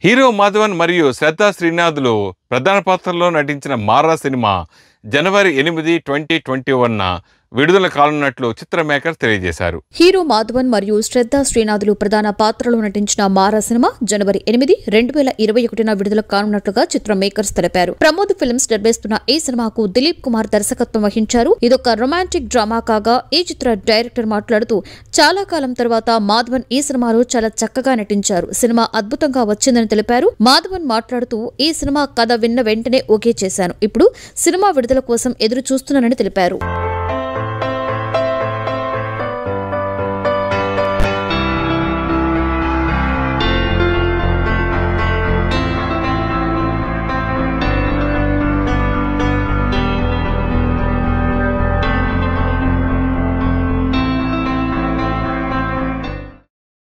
hero Madhavan మరియు శ్రద్ధా శ్రీనాథులు ప్రధాన పాత్రలో నటించిన మారా సినిమా జనవరి ఎనిమిది ట్వంటీ ట్వంటీ వన్న విడుదల కానున్నట్లు చిత్ర మేకర్స్ తెలియజేశారు హీరో మాధవన్ మరియు శ్రద్ధా శ్రీనాథులు ప్రధాన పాత్రలో నటించిన మారా సినిమా జనవరి ఎనిమిది రెండు వేల ఇరవై ఒకటిన విడుదల కానున్నట్లుగా చిత్ర మేకర్స్ తెలిపారు ప్రమోద్ ఫిల్మ్స్ నిర్మిస్తున్న ఈ సినిమాకు దిలీప్ కుమార్ దర్శకత్వం వహించారు ఇదొక రొమాంటిక్ డ్రామా కాగా ఈ చిత్ర డైరెక్టర్ మాట్లాడుతూ చాలా కాలం తర్వాత మాధవన్ ఈ సినిమాలో చాలా చక్కగా నటించారు సినిమా అద్భుతంగా వచ్చిందని తెలిపారు మాధవన్ మాట్లాడుతూ ఈ సినిమా కథ విన్న వెంటనే ఓకే చేశాను ఇప్పుడు సినిమా విడుదల కోసం ఎదురు చూస్తున్నానని తెలిపారు